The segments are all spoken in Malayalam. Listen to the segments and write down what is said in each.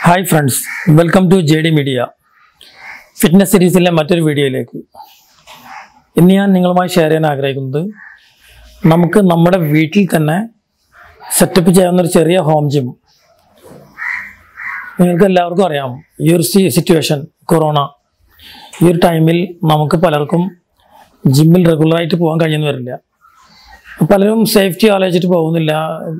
hi friends welcome to J D media fitness സീരീസിലെ മറ്റൊരു വീഡിയോയിലേക്ക് ഇന്ന് ഞാൻ നിങ്ങളുമായി ഷെയർ ചെയ്യാൻ ആഗ്രഹിക്കുന്നത് നമുക്ക് നമ്മുടെ വീട്ടിൽ തന്നെ സെറ്റപ്പ് ചെയ്യാവുന്ന ഒരു ചെറിയ ഹോം ജിം നിങ്ങൾക്ക് എല്ലാവർക്കും അറിയാം ഈ ഒരു സിറ്റുവേഷൻ കൊറോണ ഈ ഒരു ടൈമിൽ നമുക്ക് പലർക്കും ജിമ്മിൽ റെഗുലറായിട്ട് പോകാൻ കഴിയുന്നു വരില്ല പലരും സേഫ്റ്റി ആലോചിച്ചിട്ട് പോകുന്നില്ല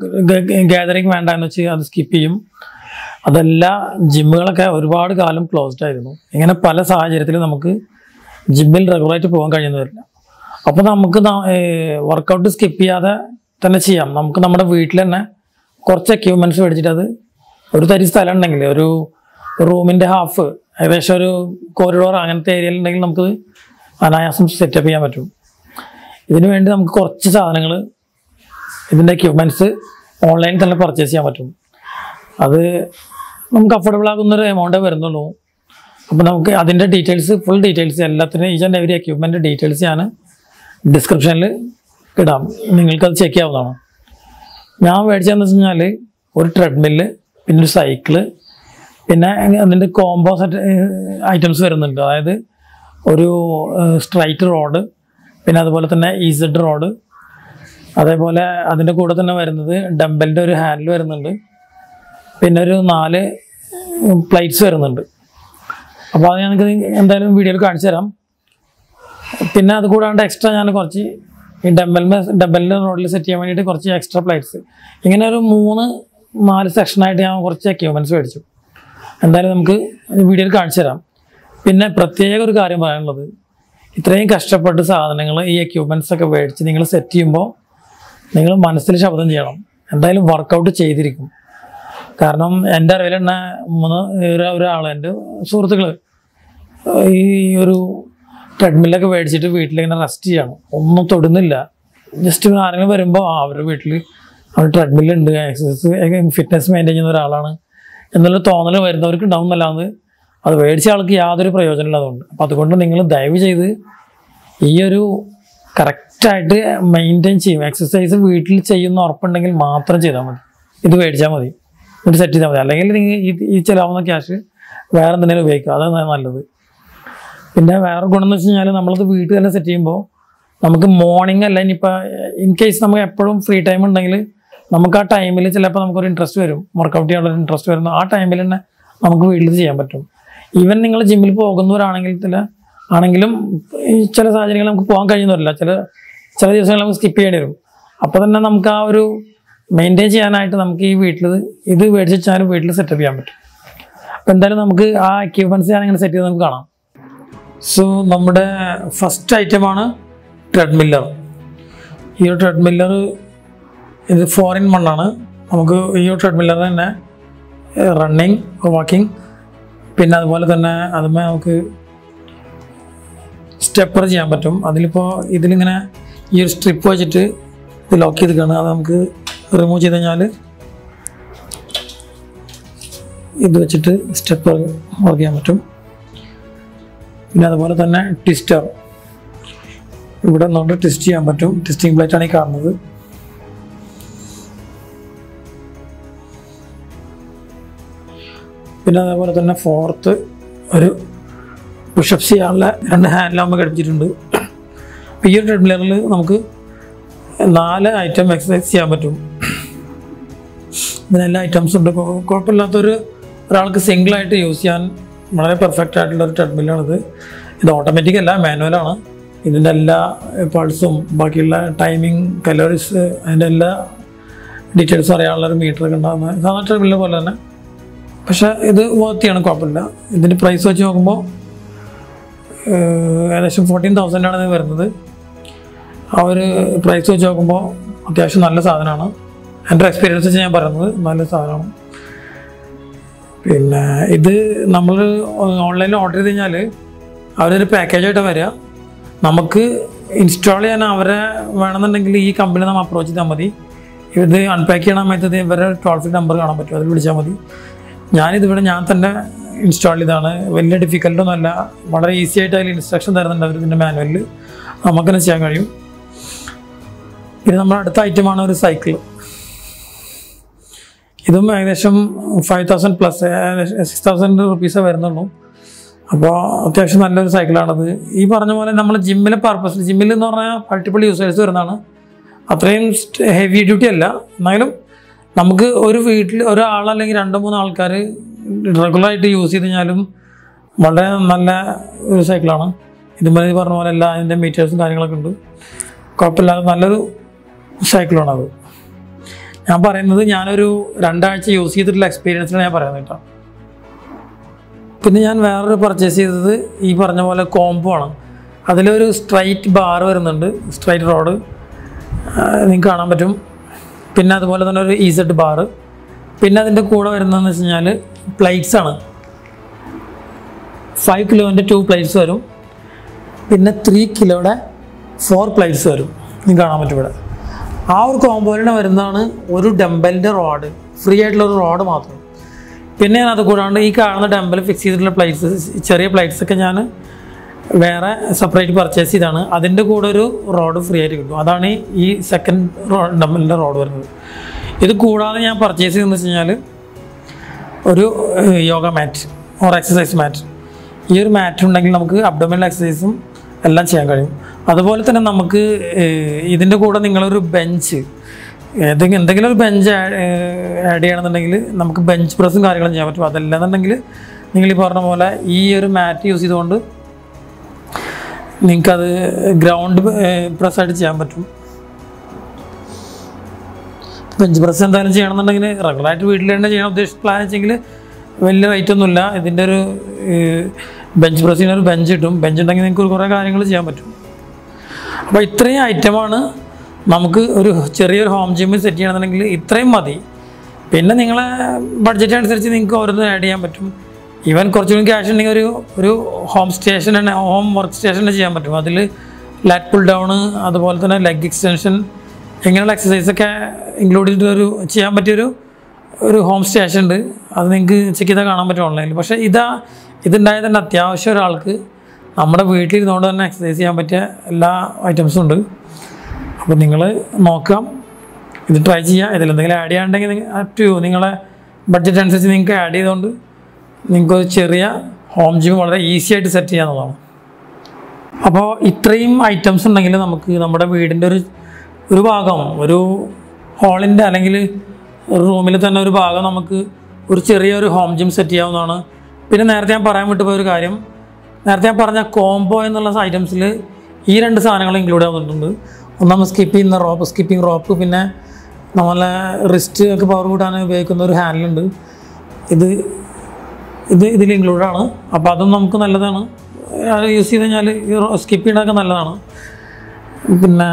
ഗാദറിങ് വേണ്ട എന്ന് വെച്ച് അത് സ്കിപ്പ് ചെയ്യും അതല്ല ജിമ്മുകളൊക്കെ ഒരുപാട് കാലം ക്ലോസ്ഡ് ആയിരുന്നു ഇങ്ങനെ പല സാഹചര്യത്തിലും നമുക്ക് ജിമ്മിൽ റെഗുലറായിട്ട് പോകാൻ കഴിയുന്നവരില്ല അപ്പോൾ നമുക്ക് വർക്കൗട്ട് സ്കിപ്പ് ചെയ്യാതെ തന്നെ ചെയ്യാം നമുക്ക് നമ്മുടെ വീട്ടിൽ തന്നെ കുറച്ച് എക്യുപ്മെൻറ്റ്സ് മേടിച്ചിട്ട് അത് ഒരു തരി സ്ഥലം ഉണ്ടെങ്കിൽ ഒരു റൂമിൻ്റെ ഹാഫ് ഏകദേശം ഒരു കോറിഡോർ അങ്ങനത്തെ ഏരിയയിൽ ഉണ്ടെങ്കിൽ നമുക്ക് അനായാസം സെറ്റപ്പ് ചെയ്യാൻ പറ്റും ഇതിനു വേണ്ടി നമുക്ക് കുറച്ച് സാധനങ്ങൾ ഇതിൻ്റെ എക്യുപ്മെൻറ്റ്സ് ഓൺലൈനിൽ തന്നെ പർച്ചേസ് ചെയ്യാൻ പറ്റും അത് നമുക്ക് അഫോർഡബിൾ ആകുന്ന ഒരു എമൗണ്ടേ വരുന്നുള്ളൂ അപ്പോൾ നമുക്ക് അതിൻ്റെ ഡീറ്റെയിൽസ് ഫുൾ ഡീറ്റെയിൽസ് എല്ലാത്തിനും each and every equipment details ഞാൻ ഡിസ്ക്രിപ്ഷനിൽ ഇടാം നിങ്ങൾക്കത് ചെക്ക് ചെയ്യാവുന്നതാണ് ഞാൻ മേടിച്ചതെന്ന് വെച്ച് കഴിഞ്ഞാൽ ഒരു ട്രെഡ്മില്ല് പിന്നെ ഒരു സൈക്കിള് പിന്നെ അതിൻ്റെ കോംബോ സെറ്റ് ഐറ്റംസ് വരുന്നുണ്ട് അതായത് ഒരു സ്ട്രൈറ്റ് റോഡ് പിന്നെ അതുപോലെ തന്നെ ഈസഡ് റോഡ് അതേപോലെ അതിൻ്റെ കൂടെ തന്നെ വരുന്നത് ഡംബലിൻ്റെ ഒരു ഹാൻഡിൽ വരുന്നുണ്ട് പിന്നെ ഒരു നാല് പ്ലേറ്റ്സ് വരുന്നുണ്ട് അപ്പോൾ അത് ഞങ്ങൾക്ക് എന്തായാലും വീഡിയോയിൽ കാണിച്ചു തരാം പിന്നെ അത് കൂടാണ്ട് എക്സ്ട്രാ ഞാൻ കുറച്ച് ഈ ഡബലിന് ഡബലിൻ്റെ റോഡിൽ സെറ്റ് ചെയ്യാൻ വേണ്ടിയിട്ട് കുറച്ച് എക്സ്ട്രാ പ്ലേറ്റ്സ് ഇങ്ങനെ ഒരു മൂന്ന് നാല് സെക്ഷനായിട്ട് ഞാൻ കുറച്ച് എക്യുപ്മെൻറ്റ്സ് മേടിച്ചു എന്തായാലും നമുക്ക് വീഡിയോയിൽ കാണിച്ചു തരാം പിന്നെ പ്രത്യേക ഒരു കാര്യം പറയാനുള്ളത് ഇത്രയും കഷ്ടപ്പെട്ട് സാധനങ്ങൾ ഈ എക്യുപ്മെൻറ്റ്സ് ഒക്കെ മേടിച്ച് നിങ്ങൾ സെറ്റ് ചെയ്യുമ്പോൾ നിങ്ങൾ മനസ്സിൽ ശബ്ദം ചെയ്യണം എന്തായാലും വർക്കൗട്ട് ചെയ്തിരിക്കും കാരണം എൻ്റെ അറിവിൽ തന്നെ മൂന്ന് ഒരു- ഒരാൾ എൻ്റെ സുഹൃത്തുക്കൾ ഈ ഒരു ട്രെഡ്മില്ലൊക്കെ മേടിച്ചിട്ട് വീട്ടിലിങ്ങനെ റെസ്റ്റ് ചെയ്യണം ഒന്നും തൊടുന്നില്ല ജസ്റ്റ് ആരെങ്കിലും വരുമ്പോൾ ആ അവരുടെ വീട്ടിൽ അവർ ട്രെഡ്മില്ലുണ്ട് എക്സസൈസ് ഫിറ്റ്നസ് മെയിൻറ്റെയിൻ ചെയ്യുന്ന ഒരാളാണ് എന്നുള്ള തോന്നൽ വരുന്നവർക്ക് ഉണ്ടാവും എന്നല്ലാതെ അത് മേടിച്ച ആൾക്ക് യാതൊരു പ്രയോജനമില്ല അതുകൊണ്ട് അപ്പം അതുകൊണ്ട് നിങ്ങൾ ദയവ് ചെയ്ത് ഈ ഒരു കറക്റ്റായിട്ട് മെയിൻറ്റെയിൻ ചെയ്യും എക്സസൈസ് വീട്ടിൽ ചെയ്യുന്ന ഉറപ്പുണ്ടെങ്കിൽ മാത്രം ചെയ്താൽ മതി ഇത് മേടിച്ചാൽ മതി എന്നിട്ട് സെറ്റ് ചെയ്താൽ മതി അല്ലെങ്കിൽ നിങ്ങൾ ഈ ഈ ചിലവാകുന്ന ക്യാഷ് വേറെ എന്തെങ്കിലും ഉപയോഗിക്കുക അതാണ് നല്ലത് പിന്നെ വേറെ ഗുണം എന്ന് വെച്ച് കഴിഞ്ഞാൽ നമ്മളത് വീട്ടിൽ തന്നെ സെറ്റ് ചെയ്യുമ്പോൾ നമുക്ക് മോർണിംഗ് അല്ല ഇനിയിപ്പോൾ ഇൻ കേസ് നമുക്ക് എപ്പോഴും ഫ്രീ ടൈം ഉണ്ടെങ്കിൽ നമുക്ക് ആ ടൈമിൽ ചിലപ്പോൾ നമുക്കൊരു ഇൻട്രസ്റ്റ് വരും വർക്കൗട്ട് ചെയ്യാനുള്ള ഇൻട്രസ്റ്റ് വരുന്നു ആ ടൈമിൽ തന്നെ നമുക്ക് വീട്ടിൽ ചെയ്യാൻ പറ്റും ഈവൻ നിങ്ങൾ ജിമ്മിൽ പോകുന്നവരാണെങ്കിൽ ചില ആണെങ്കിലും ഈ ചില സാഹചര്യങ്ങളിൽ നമുക്ക് പോകാൻ കഴിയുന്നവരില്ല ചില ചില ദിവസങ്ങൾ നമുക്ക് സ്കിപ്പ് ചെയ്യേണ്ടി വരും അപ്പോൾ തന്നെ നമുക്ക് ആ ഒരു മെയിൻറ്റെയിൻ ചെയ്യാനായിട്ട് നമുക്ക് ഈ വീട്ടിൽ ഇത് മേടിച്ച് വെച്ചാലും വീട്ടിൽ സെറ്റപ്പ് ചെയ്യാൻ പറ്റും അപ്പോൾ എന്തായാലും നമുക്ക് ആ എക്യുപ്മെൻറ്റ്സ് ഞാൻ ഇങ്ങനെ സെറ്റ് ചെയ്ത് നമുക്ക് കാണാം സോ നമ്മുടെ ഫസ്റ്റ് ഐറ്റമാണ് ട്രെഡ്മില്ലർ ഈ ഒരു ട്രെഡ്മില്ലർ ഇത് ഫോർ ഇൻ വൺ ആണ് നമുക്ക് ഈ ഒരു ട്രെഡ്മില്ലർ തന്നെ റണ്ണിങ് വാക്കിംഗ് പിന്നെ അതുപോലെ തന്നെ അതുമേ നമുക്ക് സ്റ്റെപ്പർ ചെയ്യാൻ പറ്റും അതിലിപ്പോൾ ഇതിലിങ്ങനെ ഈ ഒരു സ്ട്രിപ്പ് വെച്ചിട്ട് ഇത് ലോക്ക് ചെയ്ത് കാണുക അത് നമുക്ക് റിമൂവ് ചെയ്ത് കഴിഞ്ഞാൽ ഇത് വെച്ചിട്ട് സ്റ്റെപ്പർ വർക്ക് ചെയ്യാൻ പറ്റും പിന്നെ അതുപോലെ തന്നെ ട്വിസ്റ്റർ ഇവിടെ നിന്നുകൊണ്ട് ട്വിസ്റ്റ് ചെയ്യാൻ പറ്റും ട്വിസ്റ്റിംഗ് പ്ലേറ്റ് ആണ് ഈ കാണുന്നത് പിന്നെ അതേപോലെ തന്നെ ഫോർത്ത് ഒരു പുഷപ്സ് ചെയ്യാനുള്ള രണ്ട് ഹാൻഡിലാകുമ്പോൾ ഘടിപ്പിച്ചിട്ടുണ്ട് അപ്പോൾ ഈ ഒരു ട്രെഡ്മില്ലറിൽ നമുക്ക് നാല് ഐറ്റം എക്സസൈസ് ചെയ്യാൻ പറ്റും ഇതിനെല്ലാ ഐറ്റംസ് ഉണ്ട് കൊ- കുഴപ്പമില്ലാത്തൊരു ഒരാൾക്ക് സിംഗിളായിട്ട് യൂസ് ചെയ്യാൻ വളരെ പെർഫെക്റ്റ് ആയിട്ടുള്ള ഒരു ട്രെഡ്മില്ലാണിത് ഇത് ഓട്ടോമാറ്റിക് അല്ല മാനുവലാണ് ഇതിൻ്റെ എല്ലാ പൾസും ബാക്കിയുള്ള ടൈമിങ് കലോറീസ് അതിൻ്റെ എല്ലാ ഡീറ്റെയിൽസും അറിയാനുള്ള ഒരു മീറ്റർ ഒക്കെ ഉണ്ടാകുന്ന സാധാരണ ട്രെഡ്മില്ല പോലെ തന്നെ പക്ഷേ ഇത് വർത്തിയാണ് കുഴപ്പമില്ല ഇതിൻ്റെ പ്രൈസ് വെച്ച് നോക്കുമ്പോൾ ഏഹ്, ഏകദേശം ഫോർട്ടീൻ തൗസൻഡാണ് ഇത് വരുന്നത് ആ ഒരു പ്രൈസ് വെച്ച് നോക്കുമ്പോൾ അത്യാവശ്യം നല്ല സാധനമാണ് എൻ്റെ എക്സ്പീരിയൻസ് വെച്ച് ഞാൻ പറയുന്നത് നല്ല സാധനമാണ് പിന്നെ ഇത് നമ്മൾ ഓൺലൈനിൽ ഓർഡർ ചെയ്ത് കഴിഞ്ഞാൽ അവരൊരു പാക്കേജായിട്ട് വരിക നമുക്ക് ഇൻസ്റ്റാൾ ചെയ്യാൻ അവരെ വേണമെന്നുണ്ടെങ്കിൽ ഈ കമ്പനി നമ്മൾ അപ്രോച്ച് ചെയ്താൽ മതി ഇത് അൺപാക്ക് ചെയ്യണ സമയത്ത് ഇവരെ ടോൾ ഫ്രീ നമ്പർ കാണാൻ പറ്റും അതിൽ വിളിച്ചാൽ മതി ഞാനിതിവിടെ ഞാൻ തന്നെ ഇൻസ്റ്റാൾ ചെയ്താണ് വലിയ ഡിഫിക്കൽട്ടൊന്നും അല്ല വളരെ ഈസി ആയിട്ട് അതിൽ ഇൻസ്ട്രക്ഷൻ തരുന്നുണ്ട് അവർ ഇതിൻ്റെ മാനുവലിൽ നമുക്ക് തന്നെ ചെയ്യാൻ കഴിയും പിന്നെ നമ്മുടെ അടുത്ത ഐറ്റമാണ് ഒരു സൈക്കിൾ ഇതും ഏകദേശം five thousand plus six thousand റുപ്പീസേ വരുന്നുള്ളൂ അപ്പോൾ അത്യാവശ്യം നല്ലൊരു സൈക്കിളാണത് ഈ പറഞ്ഞ പോലെ നമ്മൾ ജിമ്മിലെ പർപ്പസ് ജിമ്മിൽ എന്ന് പറഞ്ഞാൽ മൾട്ടിപ്പിൾ യൂസേഴ്സ് വരുന്നതാണ് അത്രയും ഹെവി ഡ്യൂട്ടി അല്ല എന്നാലും നമുക്ക് ഒരു വീട്ടിൽ ഒരാൾ അല്ലെങ്കിൽ രണ്ട് മൂന്ന് ആൾക്കാർ റെഗുലറായിട്ട് യൂസ് ചെയ്ത് കഴിഞ്ഞാലും വളരെ നല്ല ഒരു സൈക്കിളാണ് ഇതുപോലെ ഈ പറഞ്ഞ പോലെ എല്ലാ അതിൻ്റെ മീറ്റേഴ്സും കാര്യങ്ങളൊക്കെ ഉണ്ട് കുഴപ്പമില്ലാതെ നല്ലൊരു സൈക്കിളാണ് അത് ഞാൻ പറയുന്നത് ഞാനൊരു രണ്ടാഴ്ച യൂസ് ചെയ്തിട്ടുള്ള എക്സ്പീരിയൻസിലാണ് ഞാൻ പറയുന്നത് കേട്ടോ പിന്നെ ഞാൻ വേറൊരു പർച്ചേസ് ചെയ്തത് ഈ പറഞ്ഞ പോലെ കോംബോ ആണ് അതിലൊരു സ്ട്രൈറ്റ് ബാർ വരുന്നുണ്ട് സ്ട്രൈറ്റ് റോഡ് നിങ്ങൾക്ക് കാണാൻ പറ്റും പിന്നെ അതുപോലെ തന്നെ ഒരു ഇസഡ് ബാർ പിന്നെ അതിൻ്റെ കൂടെ വരുന്നതെന്ന് വെച്ച് കഴിഞ്ഞാൽ പ്ലേറ്റ്സ് ആണ് ഫൈവ് കിലോൻ്റെ ടു പ്ലേറ്റ്സ് വരും പിന്നെ ത്രീ കിലോയുടെ ഫോർ പ്ലേറ്റ്സ് വരും നിങ്ങൾക്ക് കാണാൻ പറ്റും ഇവിടെ ആ ഒരു കോമ്പോയിന് വരുന്നതാണ് ഒരു ഡംബലിൻ്റെ റോഡ് ഫ്രീ ആയിട്ടുള്ള ഒരു റോഡ് മാത്രം പിന്നെ ഞാൻ അത് കൂടാണ്ട് ഈ കാണുന്ന ഡംബൽ ഫിക്സ് ചെയ്തിട്ടുള്ള പ്ലേറ്റ്സ് ചെറിയ പ്ലേറ്റ്സ് ഒക്കെ ഞാൻ വേറെ സെപ്പറേറ്റ് പർച്ചേസ് ചെയ്താണ് അതിൻ്റെ കൂടെ ഒരു റോഡ് ഫ്രീ ആയിട്ട് കിട്ടും അതാണ് ഈ സെക്കൻഡ് ഡംബലിൻ്റെ റോഡ് വരുന്നത് ഇത് കൂടാതെ ഞാൻ പർച്ചേസ് ചെയ്തെന്ന് വെച്ച് കഴിഞ്ഞാൽ ഒരു yoga mat or exercise mat ഈ ഒരു മാറ്റ് ഉണ്ടെങ്കിൽ നമുക്ക് അബ്ഡോമിനൽ എക്സസൈസും എല്ലാം ചെയ്യാൻ കഴിയും അതുപോലെ തന്നെ നമുക്ക് ഏഹ്, ഇതിൻ്റെ കൂടെ നിങ്ങളൊരു ബെഞ്ച് ഏതെങ്കിലും എന്തെങ്കിലും ഒരു ബെഞ്ച് ആഡ് ചെയ്യണമെന്നുണ്ടെങ്കിൽ നമുക്ക് ബെഞ്ച് പ്രസ്സും കാര്യങ്ങളും ചെയ്യാൻ പറ്റും അതല്ലാന്നുണ്ടെങ്കിൽ നിങ്ങൾ ഈ പറഞ്ഞ പോലെ ഈ ഒരു മാറ്റ് യൂസ് ചെയ്തുകൊണ്ട് നിങ്ങൾക്കത് ഗ്രൗണ്ട് പ്രസ്സായിട്ട് ചെയ്യാൻ പറ്റും ബെഞ്ച് പ്രസ് എന്തായാലും ചെയ്യണമെന്നുണ്ടെങ്കിൽ റെഗുലറായിട്ട് വീട്ടിൽ തന്നെ ചെയ്യണം ഉദ്ദേശിച്ച് പ്ലാൻ വെച്ചെങ്കിൽ വലിയ റേറ്റ് ഒന്നുമില്ല ഇതിൻ്റെ ഒരു ബെഞ്ച് പ്രസ്സിന് ഒരു ബെഞ്ച് കിട്ടും ബെഞ്ച് ഉണ്ടെങ്കിൽ നിങ്ങൾക്ക് കുറേ കാര്യങ്ങൾ ചെയ്യാൻ പറ്റും അപ്പോൾ ഇത്രയും ഐറ്റമാണ് നമുക്ക് ഒരു ചെറിയൊരു ഹോം ജിമ്മിൽ സെറ്റ് ചെയ്യണമെന്നുണ്ടെങ്കിൽ ഇത്രയും മതി പിന്നെ നിങ്ങളെ ബഡ്ജറ്റ് അനുസരിച്ച് നിങ്ങൾക്ക് ഓരോന്നും ആഡ് ചെയ്യാൻ പറ്റും ഈവൻ കുറച്ചുകൂടി ക്യാഷ് ഉണ്ടെങ്കിൽ ഒരു ഒരു ഹോം സ്റ്റേഷൻ തന്നെ ഹോം വർക്ക് സ്റ്റേഷൻ തന്നെ ചെയ്യാൻ പറ്റും അതിൽ ലാറ്റ് പുൾ ഡൗൺ അതുപോലെ തന്നെ ലെഗ് എക്സ്റ്റൻഷൻ ഇങ്ങനെയുള്ള എക്സസൈസൊക്കെ ഇൻക്ലൂഡ് ചെയ്തിട്ട് ഒരു ചെയ്യാൻ പറ്റിയൊരു ഒരു ഹോം സ്റ്റേഷൻ ഉണ്ട് അത് നിങ്ങൾക്ക് ചെക്ക് ചെയ്താൽ കാണാൻ പറ്റും ഓൺലൈനിൽ പക്ഷേ ഇതാ ഇതുണ്ടായ തന്നെ അത്യാവശ്യം ഒരാൾക്ക് നമ്മുടെ വീട്ടിലിരുന്നുകൊണ്ട് തന്നെ എക്സസൈസ് ചെയ്യാൻ പറ്റിയ എല്ലാ ഐറ്റംസും ഉണ്ട് അപ്പോൾ നിങ്ങൾ നോക്കാം ഇത് ട്രൈ ചെയ്യുക ഇതിൽ എന്തെങ്കിലും ആഡ് ചെയ്യാണ്ടെങ്കിൽ അപ് ടു നിങ്ങളെ ബഡ്ജറ്റ് അനുസരിച്ച് നിങ്ങൾക്ക് ആഡ് ചെയ്തുകൊണ്ട് നിങ്ങൾക്ക് ഒരു ചെറിയ ഹോം ജിം വളരെ ഈസി ആയിട്ട് സെറ്റ് ചെയ്യാവുന്നതാണ് അപ്പോൾ ഇത്രയും ഐറ്റംസ് ഉണ്ടെങ്കിൽ നമുക്ക് നമ്മുടെ വീടിൻ്റെ ഒരു ഒരു ഭാഗം ഒരു ഹാളിൻ്റെ അല്ലെങ്കിൽ ഒരു റൂമിൽ തന്നെ ഒരു ഭാഗം നമുക്ക് ഒരു ചെറിയൊരു ഹോം ജിം സെറ്റ് ചെയ്യാവുന്നതാണ് പിന്നെ നേരത്തെ ഞാൻ പറയാൻ വിട്ടുപോയ ഒരു കാര്യം നേരത്തെ ഞാൻ പറഞ്ഞ കോംബോ എന്നുള്ള ഐറ്റംസിൽ ഈ രണ്ട് സാധനങ്ങൾ ഇൻക്ലൂഡ് ആവുന്നുണ്ട് ഒന്നാമത് സ്കിപ്പ് ചെയ്യുന്ന റോപ്പ് സ്കിപ്പിംഗ് റോപ്പ് പിന്നെ നമ്മളെ റിസ്റ്റ് ഒക്കെ പവർ കൂട്ടാൻ ഉപയോഗിക്കുന്ന ഒരു ഹാൻഡിലുണ്ട് ഇത് ഇത് ഇതിൽ ഇൻക്ലൂഡാണ് അപ്പോൾ അതും നമുക്ക് നല്ലതാണ് അത് യൂസ് ചെയ്ത് കഴിഞ്ഞാൽ ഈ സ്കിപ്പ് ചെയ്യണതൊക്കെ നല്ലതാണ് പിന്നെ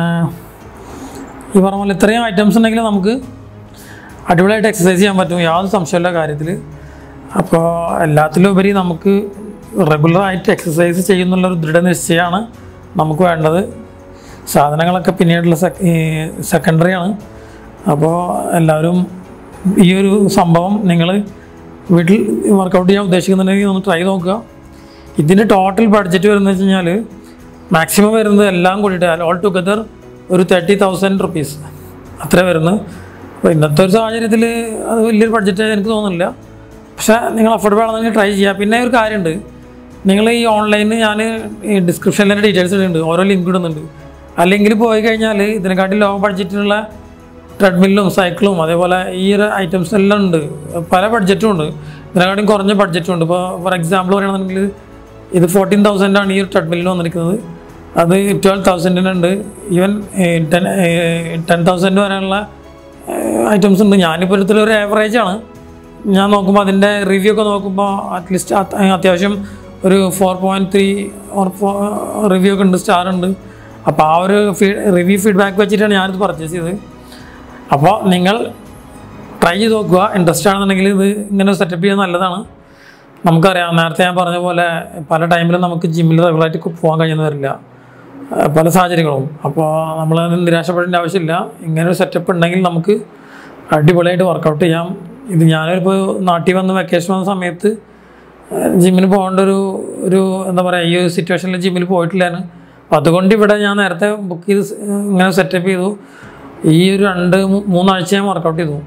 ഈ പറഞ്ഞ പോലെ ഇത്രയും ഐറ്റംസ് ഉണ്ടെങ്കിൽ നമുക്ക് അടിപൊളിയായിട്ട് എക്സസൈസ് ചെയ്യാൻ പറ്റും യാതൊരു സംശയമില്ല കാര്യത്തിൽ അപ്പോൾ എല്ലാത്തിലും ഉപരി നമുക്ക് റെഗുലറായിട്ട് എക്സസൈസ് ചെയ്യുന്നുള്ളൊരു ദൃഢനിശ്ചയമാണ് നമുക്ക് വേണ്ടത് സാധനങ്ങളൊക്കെ പിന്നീടുള്ള സെക്കൻഡറി ആണ് അപ്പോൾ എല്ലാവരും ഈ ഒരു സംഭവം നിങ്ങൾ വീട്ടിൽ വർക്കൗട്ട് ചെയ്യാൻ ഉദ്ദേശിക്കുന്നുണ്ടെങ്കിൽ ഒന്ന് ട്രൈ നോക്കുക ഇതിൻ്റെ ടോട്ടൽ ബഡ്ജറ്റ് വരുന്നത് വെച്ച് കഴിഞ്ഞാൽ മാക്സിമം വരുന്നത് എല്ലാം കൂടിയിട്ട് ഓൾ ടുഗദർ ഒരു തേർട്ടി തൗസൻഡ് റുപ്പീസ് അത്ര വരുന്നത് അപ്പോൾ ഇന്നത്തെ ഒരു സാഹചര്യത്തിൽ അത് വലിയൊരു ബഡ്ജറ്റ് എനിക്ക് തോന്നുന്നില്ല പക്ഷേ നിങ്ങൾ അഫോർഡബിൾ ആണെന്നെങ്കിൽ ട്രൈ ചെയ്യുക പിന്നെ ഒരു കാര്യമുണ്ട് നിങ്ങൾ ഈ ഓൺലൈനിൽ ഞാൻ ഈ ഡിസ്ക്രിപ്ഷനിൽ ഡീറ്റെയിൽസ് ഇടുന്നുണ്ട് ഓരോ ലിങ്ക് ഇടുന്നുണ്ട് അല്ലെങ്കിൽ പോയി കഴിഞ്ഞാൽ ഇതിനെക്കാട്ടി ലോ ബഡ്ജറ്റിലുള്ള ട്രെഡ്മില്ലും സൈക്കിളും അതേപോലെ ഈ ഒരു ഐറ്റംസ് എല്ലാം ഉണ്ട് പല ബഡ്ജറ്റും ഉണ്ട് ഇതിനെക്കാട്ടും കുറഞ്ഞ ബഡ്ജറ്റും ഉണ്ട് ഇപ്പോൾ ഫോർ എക്സാമ്പിൾ പറയുകയാണെന്നുണ്ടെങ്കിൽ ഇത് ഫോർട്ടീൻ തൗസൻഡ് ആണ് ഈ ഒരു ട്രെഡ്മില്ലിന് വന്നിരിക്കുന്നത് അത് ട്വൽവ് തൗസൻഡിനുണ്ട് ഈവൻ ടെൻ ടെൻ തൗസൻഡ് വരെയുള്ള ഐറ്റംസ് ഉണ്ട് ഞാനിപ്പോൾ ഒരു ഒരു ആവറേജ് ആണ് ഞാൻ നോക്കുമ്പോൾ അതിൻ്റെ റിവ്യൂ ഒക്കെ നോക്കുമ്പോൾ അറ്റ്ലീസ്റ്റ് അത്യാവശ്യം ഒരു four point three or review ഒക്കെ ഉണ്ട് സ്റ്റാർ ഉണ്ട് അപ്പോൾ ആ ഒരു ഫീ റിവ്യൂ ഫീഡ്ബാക്ക് വെച്ചിട്ടാണ് ഞാനിത് പർച്ചേസ് ചെയ്തത് അപ്പോൾ നിങ്ങൾ ട്രൈ ചെയ്ത് നോക്കുക ഇൻട്രസ്റ്റ് ആണെന്നുണ്ടെങ്കിൽ ഇത് ഇങ്ങനെ സെറ്റപ്പ് ചെയ്യാൻ നല്ലതാണ് നമുക്കറിയാം നേരത്തെ ഞാൻ പറഞ്ഞ പോലെ പല ടൈമിലും നമുക്ക് ജിമ്മിൽ റെഗുലറായിട്ട് പോകാൻ കഴിയുന്ന വരില്ല ഏഹ് പല സാഹചര്യങ്ങളും അപ്പോൾ നമ്മൾ നിരാശപ്പെടേണ്ട ആവശ്യമില്ല ഇങ്ങനെ ഒരു സെറ്റപ്പ് ഉണ്ടെങ്കിൽ നമുക്ക് അടിപൊളിയായിട്ട് വർക്കൗട്ട് ചെയ്യാം ഇത് ഞാനിപ്പോൾ നാട്ടിൽ വന്ന് വെക്കേഷൻ വന്ന സമയത്ത് ഏഹ് ജിമ്മിന് പോകേണ്ട ഒരു ഒരു എന്താ പറയുക ഈ ഒരു സിറ്റുവേഷനിൽ ജിമ്മിൽ പോയിട്ടില്ലായിരുന്നു അപ്പോൾ അതുകൊണ്ട് ഇവിടെ ഞാൻ നേരത്തെ ബുക്ക് ചെയ്ത് സ് ഇങ്ങനെ സെറ്റപ്പ് ചെയ്തു ഈ ഒരു രണ്ട് മൂ- മൂന്നാഴ്ച ഞാൻ വർക്കൗട്ട് ചെയ്തു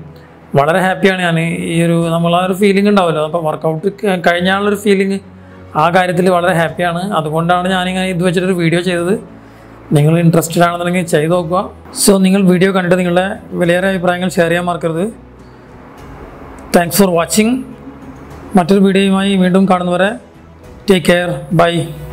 വളരെ ഹാപ്പിയാണ് ഞാൻ ഈ ഒരു നമ്മൾ ആ ഒരു ഫീലിംഗ് ഉണ്ടാവുമല്ലോ അപ്പോൾ വർക്കൗട്ട് കഴിഞ്ഞാലുള്ളൊരു ഫീലിംഗ് ആ കാര്യത്തിൽ വളരെ ഹാപ്പിയാണ് അതുകൊണ്ടാണ് ഞാനിങ്ങനെ ഇത് വെച്ചിട്ടൊരു വീഡിയോ ചെയ്തത് നിങ്ങൾ ഇൻട്രസ്റ്റഡ് ആണെന്നുണ്ടെങ്കിൽ ചെയ്ത് നോക്കുക സോ നിങ്ങൾ വീഡിയോ കണ്ടിട്ട് നിങ്ങളുടെ വിലയേറെ അഭിപ്രായങ്ങൾ ഷെയർ ചെയ്യാൻ മറക്കരുത് താങ്ക്സ് ഫോർ വാച്ചിങ് മറ്റൊരു വീഡിയോയുമായി വീണ്ടും കാണുന്നവരെ ടേക്ക് കെയർ ബൈ